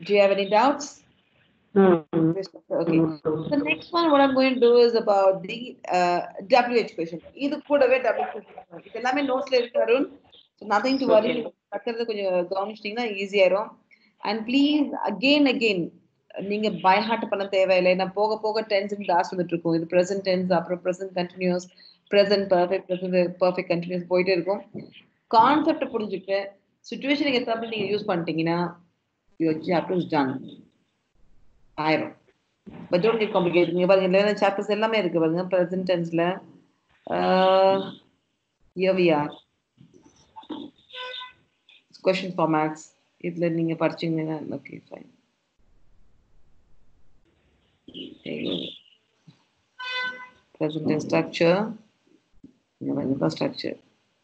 Do you have any doubts? Okay. The next one, what I'm going to do is about the uh, WH question. இது கூடவே WH question. இது எல்லாமே நோட்ஸ்ல இருக்கு Arun so nothing to worry Okay. கத்துறது கொஞ்சம் கவனிச்சிட்டீங்கன்னா ஈஸியாயிரும் அண்ட் ப்ளீஸ் அகெயின் அகெயின் நீங்க பை ஹார்ட் பண்ண தேவையில்லை நான் போக போக டென்ஸ் கிளாஸ் வந்துட்டு இருக்கும் இது ப்ரெசென்ட் டென்ஸ் அப்புறம் present continuous present perfect present perfect continuous போயிட்டே இருக்கும் கான்செப்ட் புரிஞ்சுட்டு சுச்சுவேஷனுக்கு ஏற்றாப்புல நீங்க யூஸ் பண்ணிட்டீங்கன்னா யுவர் சாப்டர் இஸ் டன் ஆயிரும் பட் டோன்ட் கெட் காம்ப்ளிகேட் நீங்க பாருங்க இல்லைன்னா சாப்டர்ஸ் எல்லாமே இருக்கு பாருங்க ப்ரெசென்ட் டென்ஸ்ல here we are question formats இதுல நீங்க படிச்சீங்கன்னா ஓகே ஃபைன் present structure இங்க பாருங்க structure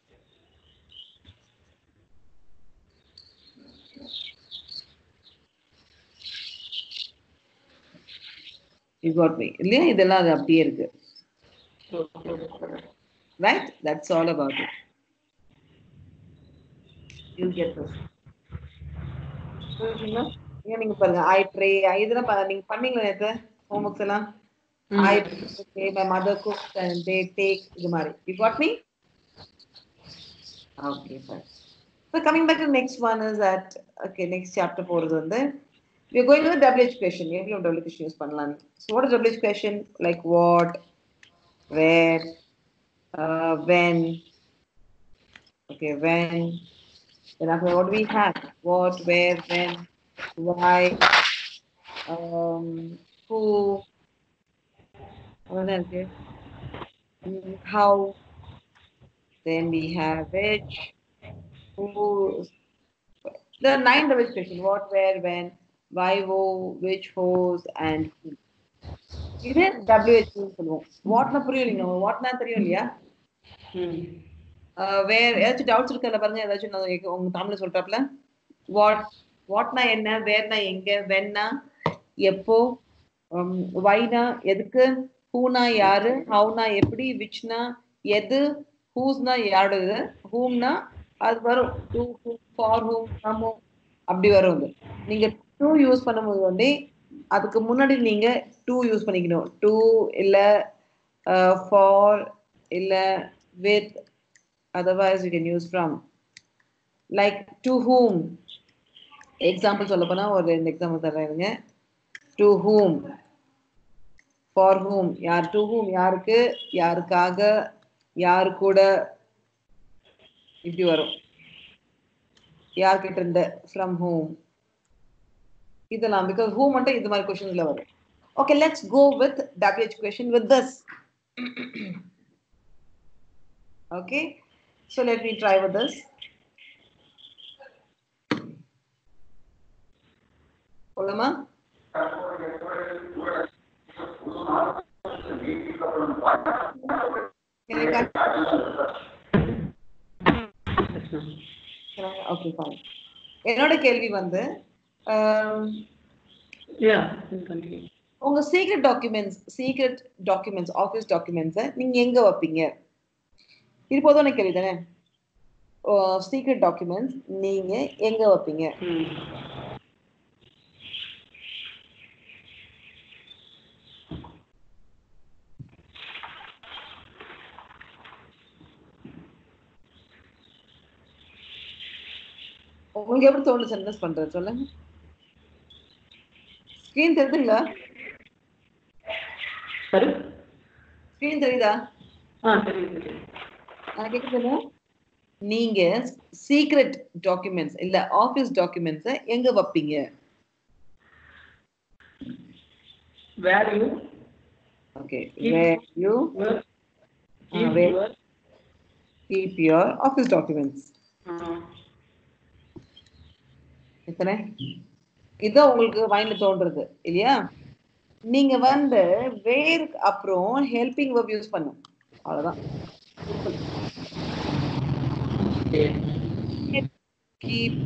you got me இல்லையா இதெல்லாம் அது அப்படியே இருக்கு right that's all about it you get this புரியுதுங்களா? ஏன் நீங்க பாருங்க ஐ ட்ரே இதெல்லாம் பா- நீங்க பண்ணீங்களா நேத்து ஹோம்ஒர்க்ஸ் எல்லாம் I try my mother cook and they take இது மாதிரி you got me okay fine so coming back to next one is that okay next chapter போறது வந்து we are going to the WH question எப்படி நம்ம WH question use பண்ணலாம் so what is WH question like what where uh, when okay when then after what do we have what where when why um who what else is? Mm, how then we have which who the nine WH question what where when why who which whose and who இது WH சொல்லுவோம் வாட்னா புரியும் இல்லைங்க வாட்னா தெரியும் இல்லையா ஆஹ் வேற ஏதாச்சும் doubts இருக்கல பாருங்க ஏதாச்சும் நான் எங்க- உங்க தமிழ்ல சொல்றாப்ல வாட் வாட்னா என்ன வேர்னா எங்க வென்னா எப்போ வைனா எதுக்கு ஹூனா யாரு ஹவுனா எப்படி விச்னா எது ஹூஸ்னா யாரோடது ஹூம்னா அது வரும் டூ ஃபார் ஹூம் நம்ம அப்படி வரும் அது நீங்க டூ யூஸ் பண்ணும்போது வந்து அதுக்கு முன்னாடி நீங்க டூ யூஸ் பண்ணிக்கணும் டூ இல்ல ஃபார் இல்ல with otherwise you can use from like to whom example சொல்ல போனா ஒரு ரெண்டு எக்ஸாம்பிள் தர்றேங்க டு whom for whom யார் டு whom யாருக்கு யாருக்காக யாரு கூட இப்படி வரும் யார்கிட்ட இருந்து ஃப்ரம் whom இதெல்லாம் பிகாஸ் whom மட்டும் இது மாதிரி கொஸ்டின்ஸ்ல வரும் okay let's go with WH question with this okay so let me try with this போலாமா Can I cut? Can I- Okay, fine. என்னோட கேள்வி வந்து ஆம், Yeah, you continue. உங்க secret documents secret documents office டாக்குமெண்ட்ஸை நீங்க எங்க வைப்பீங்க இது பொதுவான கேள்வி தானே சீக்ரெட் டாக்குமெண்ட்ஸ் நீங்க எங்க வைப்பீங்க Hmm. உங்களுக்கு எப்படி தோணுது சென்டென்ஸ் பண்றது சொல்லுங்க ஸ்கிரீன் தெரியுதுங்களா Sorry? ஸ்கிரீன் தெரியுதா ஆ தெரியுது தெரியுது நான் கேக்குதுங்க நீங்க சீக்ரெட் டாக்குமெண்ட்ஸ் இல்ல ஆபீஸ் டாக்குமெண்ட்ஸை எங்க வைப்பீங்க value okay Keep- where you keep where- your keep your office documents uh, எத்தனை இதுதான் உங்களுக்கு மைண்ட்ல தோன்றது இல்லையா நீங்க வந்து வேர் அப்புறம் ஹெல்பிங் வெப் யூஸ் பண்ணும் அவ்வளவுதான் okay. Keep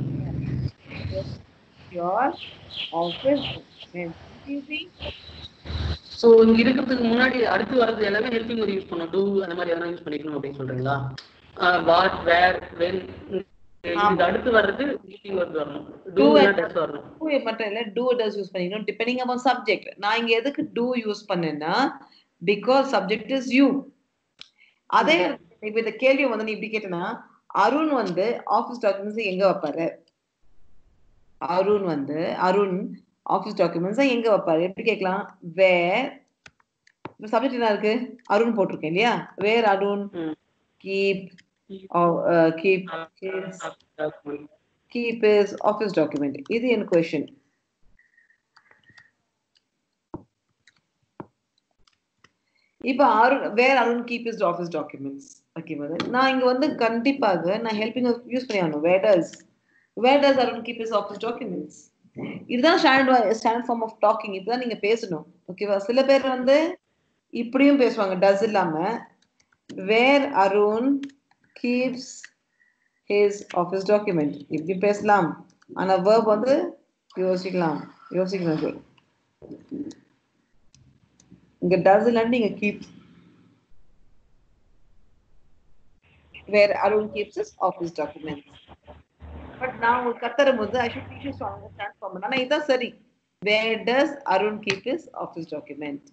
your office easy so இங்க இருக்கிறதுக்கு முன்னாடி அடுத்து வரது எல்லாமே ஹெல்பிங் ஒரு யூஸ் பண்ணும் டூ அந்த மாதிரி எதனா யூஸ் பண்ணிக்கணும் அப்படின்னு சொல்றீங்களா வாட் வேர் வென் இது அடுத்து வர்றது மீட்டிங் வந்து வரணும் Do டூ and- டஸ் வரணும் டூ மட்டும் இல்ல டூ டஸ் யூஸ் பண்ணிக்கணும் டிபெண்டிங் அப்பான் சப்ஜெக்ட் நான் இங்க எதுக்கு டூ யூஸ் பண்ணேன்னா பிகாஸ் சப்ஜெக்ட் இஸ் யூ அதே இப்ப இந்த கேள்வி வந்து நீ இப்படி கேட்டனா அருண் வந்து ஆபீஸ் டாக்குமெண்ட்ஸ் எங்க வைப்பாரு அருண் வந்து அருண் ஆபீஸ் டாக்குமெண்ட்ஸ் எங்க வைப்பாரு எப்படி கேட்கலாம் வேர் சப்ஜெக்ட் என்ன இருக்கு அருண் போட்டிருக்கேன் இல்லையா வேர் அருண் ம். Keep keep keep his office document இது என் கொஸ்டின் இப்ப Arun where Arun keep is office documents okay நான் இங்க வந்து கண்டிப்பாக நான் ஹெல்பிங் யூஸ் பண்ணி ஆகணும் where does where does Arun keep is office documents இதுதான் standard standard form of talking இதுதான் நீங்க பேசணும் ஓகேவா சில பேர் வந்து இப்படியும் பேசுவாங்க டஸ் இல்லாம where Arun keeps his office document இப்படி பேசலாம் ஆனா verb வந்து யோசிக்கலாம் யோசிக்கணும் சொல் இங்க does இல்லாட்டி நீங்க keep where Arun keeps his office documents but நான் உங்களுக்கு கத்தரும் போது I should teach you understand form ஆனா இதான் சரி where does Arun keep his office document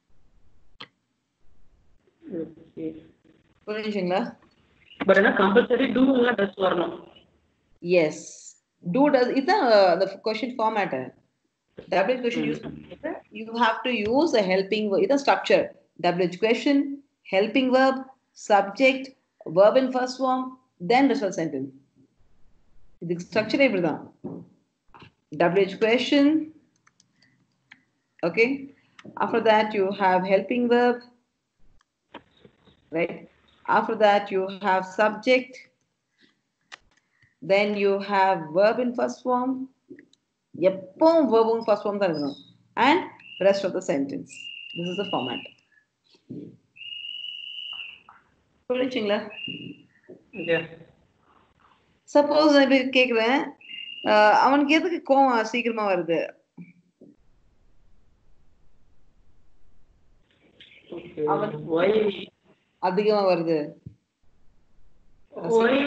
புரிஞ்சுங்களா பட் ஆனா கம்பல்சரி டூ டஸ் வரணும் Yes. Do does it's a uh, the question format. WH question use you have to use a helping verb. It's a structure. WH question, helping verb, subject, verb in first form, then result sentence. The structure இப்படிதான் WH question. Okay. After that you have helping verb. Right. After that you have subject then you have verb in first form எப்பவும் verb in first form தான் இருக்கணும் and rest of the sentence this is the format புரிஞ்சுங்களா suppose நான் இப்ப கேக்குறேன் அஹ் அவனுக்கு எதுக்கு கோவம் சீக்கிரமா வருது அவன்- ஒய் அதிகமா வருது ஒய்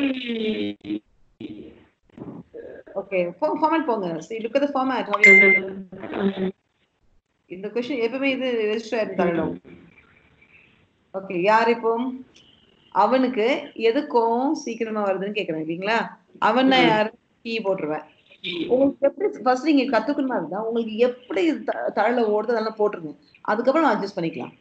ஓகே ஃபார்மேட் போங்க see look at the format how you இந்த கொஸ்டின் எப்பவுமே இது ரெஜிஸ்டர் ஆயிருந்தாலும் ஓகே யார் இப்போ அவனுக்கு எது கோவம் சீக்கிரமா வருதுன்னு கேக்குறேன் இல்லைங்களா அவன் நான் யாரு கீ போட்டுருவேன் உங்களுக்கு எப்படி ஃபர்ஸ்ட் நீங்க கத்துக்கணுமா இருந்தா உங்களுக்கு எப்படி த- தழல ஓடுது அதெல்லாம் போட்டுருங்க அதுக்கப்புறம் அட்ஜஸ்ட் பண்ணிக்கலாம்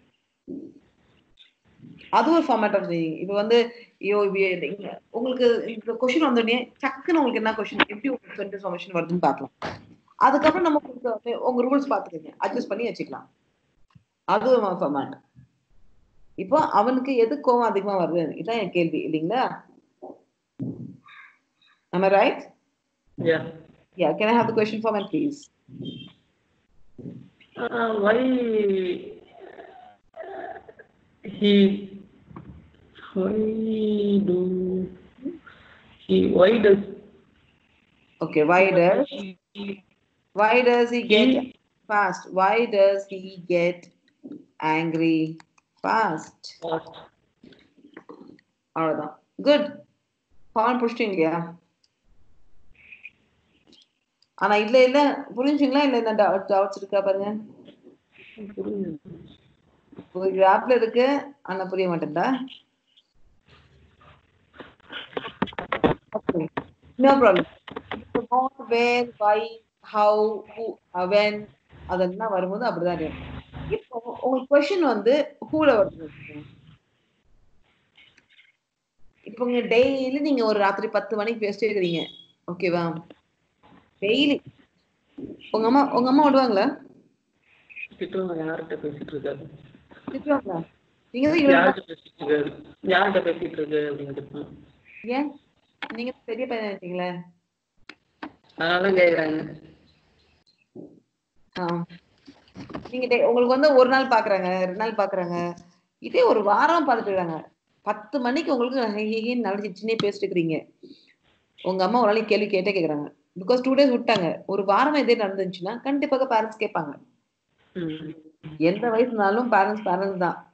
அது ஒரு ஃபார்மேட் ஆஃப் இப்போ வந்து ஐயோ இது இங்க- உங்களுக்கு இந்த கொஸ்டின் வந்தோடனே டக்குன்னு உங்களுக்கு என்ன கொஸ்டின் எப்படி உங்களுக்கு சென்டென்ஸ் ஃபார்மேஷன் வருதுன்னு பார்க்கலாம் அதுக்கப்புறம் நம்ம உங்களுக்கு வந்து உங்க ரூல்ஸ் பார்த்துக்கோங்க அட்ஜஸ்ட் பண்ணி வச்சுக்கலாம் அது ஒரு ஃபார்மேட் இப்போ அவனுக்கு எது கோவம் அதிகமா வருது இதான் என் கேள்வி இல்லைங்களா நம்ம right yeah Yeah, can I have the question format, please? why he why do he why does Okay, why does why does he get he fast? Why does he get angry fast? fast அவ்வளவுதான் good form புடிச்சிட்டீங்க இல்லையா ஆனா இல்ல இல்ல புரிஞ்சுங்களா இல்ல இந்த doubts இருக்கா பாருங்க ஒரு ஆப்ல இருக்கு ஆனா புரிய மாட்டேன்டா Okay. No problem. So, what, where, why, how, who, uh, when அதெல்லாம் வரும்போது அப்படிதான் இருக்கும் இப்போ உங்களுக்கு கொஸ்டின் வந்து ஹூல வருது இப்போ உங்க டெய்லி நீங்க ஒரு ராத்திரி பத்து மணிக்கு பேசிட்டே இருக்கிறீங்க ஓகேவா டெய்லி உங்க அம்மா உங்க அம்மா விடுவாங்களா திட்டுவாங்க யார்கிட்ட பேசிட்டு இருக்காரு திட்டுவாங்களா நீங்க தான் இவ்வளவு யார்கிட்ட பேசிட்டு இருக்காரு யார்கிட்ட பேசிட்டு இருக்கு அப்படின்னு கேட்பாங்க ஏன் நீங்க பெரிய பையன் நினைச்சீங்களே அதனால கேக்குறாங்க ஆ. நீங்க டே- உங்களுக்கு வந்து ஒரு நாள் பாக்குறாங்க ரெண்டு நாள் பாக்குறாங்க இதே ஒரு வாரம் பார்த்துட்டு இருக்காங்க பத்து மணிக்கு உங்களுக்கு நல்ல சின்னே பேசிட்டு இருக்கிறீங்க உங்க அம்மா ஒரு நாளைக்கு கேள்வி கேட்டே கேக்குறாங்க பிகாஸ் டூ டேஸ் விட்டாங்க ஒரு வாரமா இதே நடந்துச்சுன்னா கண்டிப்பாக பேரண்ட்ஸ் கேட்பாங்க ம். எந்த வயசுனாலும் பேரண்ட்ஸ் பேரண்ட்ஸ் தான்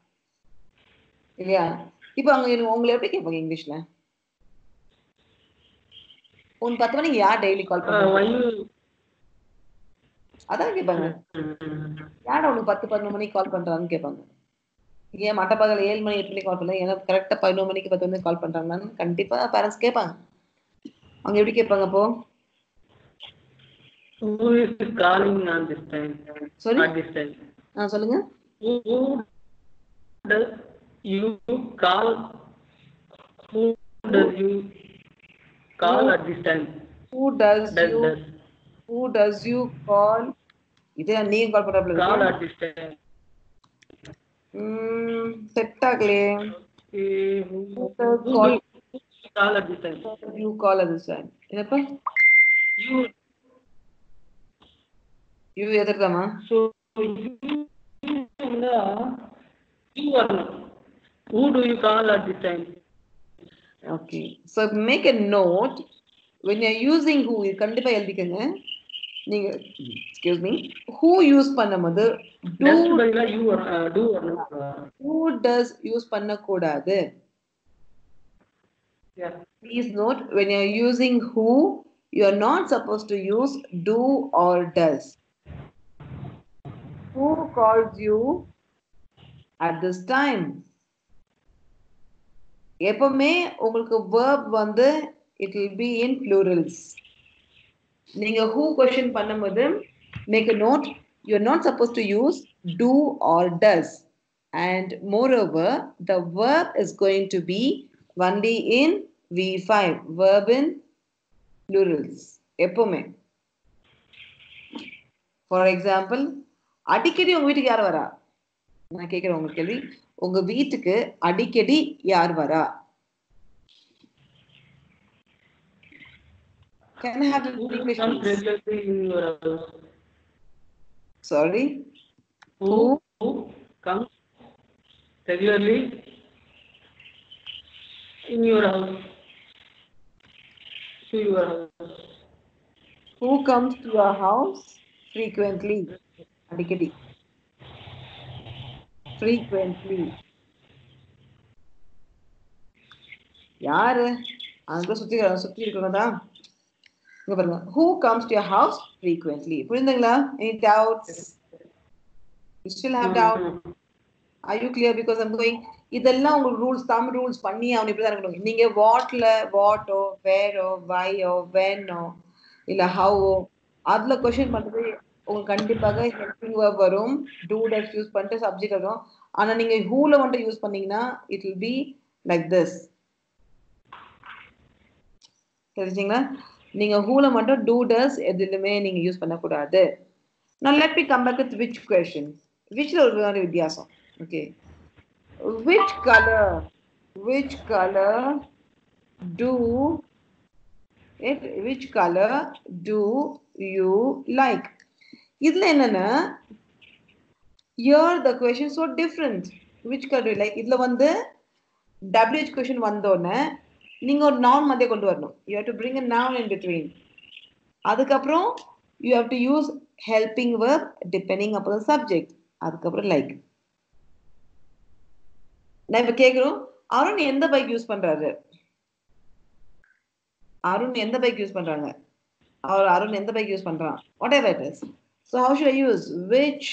இல்லையா இப்போ அவங்க எனக்கு- உங்களை எப்படி கேட்பாங்க இங்கிலீஷ்ல உன் பத்து மணிக்கு யார் டெய்லி கால் பண்ணுவாங்க why you அதான் கேட்பாங்க யாரா உனக்கு பத்து பதினொரு மணிக்கு கால் பண்றாங்கன்னு கேட்பாங்க ஏன் மட்ட பகல் ஏழு மணி எட்டு மணிக்கு கால் பண்ணல ஏன்னா கரெக்டா பதினொரு மணிக்கு பத்து மணிக்கு கால் பண்றாங்கன்னு கண்டிப்பா பேரண்ட்ஸ் கேட்பாங்க அவங்க எப்படி கேட்பாங்க அப்போ who is calling on this time Sorry? at this time ஆ சொல்லுங்க who, who does you call who does you call at this time who does does you does who does you call இதே நீங்க call call பண்றாப்ல at this time ம் set ஆகலையே Eh, who, Who who does do call? you call at this time you call at this time என்னப்பா you இது எதிர்தாமா so you you are who do you call at this time okay so make a note when you're using who இது கண்டிப்பா எழுதிக்கங்க நீங்க excuse me who use பண்ணும்போது do Just by the you or uh, do or not. Uh, who does use பண்ணக்கூடாது yeah. please note when you're using who you're not supposed to use do or does who calls you at this time எப்பவுமே உங்களுக்கு verb வந்து it will be in plurals நீங்க who question பண்ணும்போது make a note you're not supposed to use do or does and moreover the verb is going to be only in v5 verb in plurals எப்பவுமே for example அடிக்கடி உங்க வீட்டுக்கு யார் வரா நான் கேட்கிறேன் உங்க கேள்வி உங்க வீட்டுக்கு அடிக்கடி யார் வரா Can I have the Who English, comes please? regularly in your house? Sorry. Who, who comes regularly in your house? To your house. Who comes to your house frequently? அடிக்கடி. Frequently. யாரு அங்க சுத்தி சுத்தி இருக்கவங்க தான் இங்க பாருங்க who comes to your house frequently புரியுதுங்களா any doubts you still have doubt are you clear because i'm going இதெல்லாம் உங்களுக்கு ரூல்ஸ் தமிழ் ரூல்ஸ் பண்ணி அவன் இப்படி தான் இருக்கணும் நீங்க வாட்ல வாட்டோ வேரோ வையோ வென்னோ இல்ல ஹவோ அதுல கொஸ்டின் பண்றது உங்களுக்கு கண்டிப்பாக ஹெல்பிங் வேர்ப் வரும் டூ டஸ் யூஸ் பண்ணிட்டு சப்ஜெக்ட் வரும் ஆனா நீங்க ஹூல மட்டும் யூஸ் பண்ணீங்கன்னா it will be like this தெரிஞ்சுங்களா நீங்க ஹூல மட்டும் டூ டஸ் எதுலுமே நீங்க யூஸ் பண்ணக்கூடாது நான் let me come back with which question விச்ல ஒரு மாதிரி வித்தியாசம் okay which color which color do it which color do you like இதுல என்னன்னா here the question so different which color do you like இதுல வந்து WH question வந்தோடனே நீங்க ஒரு noun மத்திய கொண்டு வரணும் you have to bring a noun in between அதுக்கப்புறம் you have to use helping verb depending upon the subject அதுக்கப்புறம் like நான் இப்ப கேக்குறோம் அருண் எந்த பைக் யூஸ் பண்றாரு அருண் எந்த பைக் யூஸ் பண்றாங்க அவர் அருண் எந்த பைக் யூஸ் பண்றான் whatever it is so how should I use which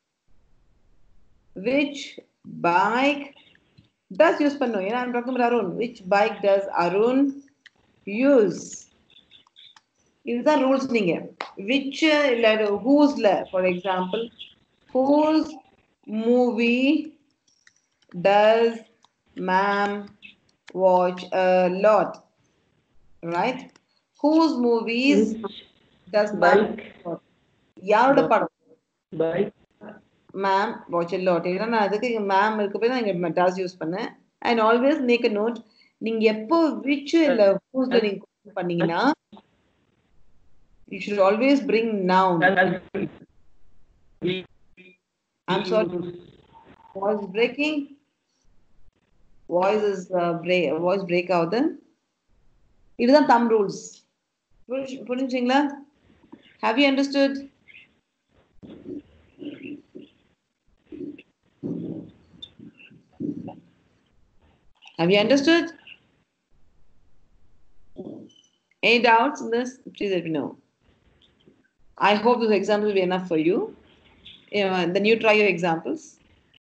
which bike does use பண்ணும் ஏன்னா I'm talking Arun which bike does Arun use இதுதான் ரூல்ஸ் நீங்க விச் இல்ல ஹூஸ்ல for example whose movie does ma'am watch a lot? Right? Whose movies does ma'am Bike. watch? யாரோட படம் Bike. Ma'am watch lot ஏன்னா நான் அதுக்கு மேம் இருக்க போய் தான் இங்க டாஸ் யூஸ் பண்ணேன் and always make a note நீங்க எப்போ விச் இல்ல ஹூஸ்ல நீங்க question பண்ணீங்கன்னா you should always bring noun I'm sorry. Voice breaking voice is break voice break ஆகுது இதுதான் தம் ரூல்ஸ் புரிஞ்சுங்களா have you understood Have you understood? Any doubts in this? Please let me know. I hope this example will be enough for you. Yeah, then you try your examples.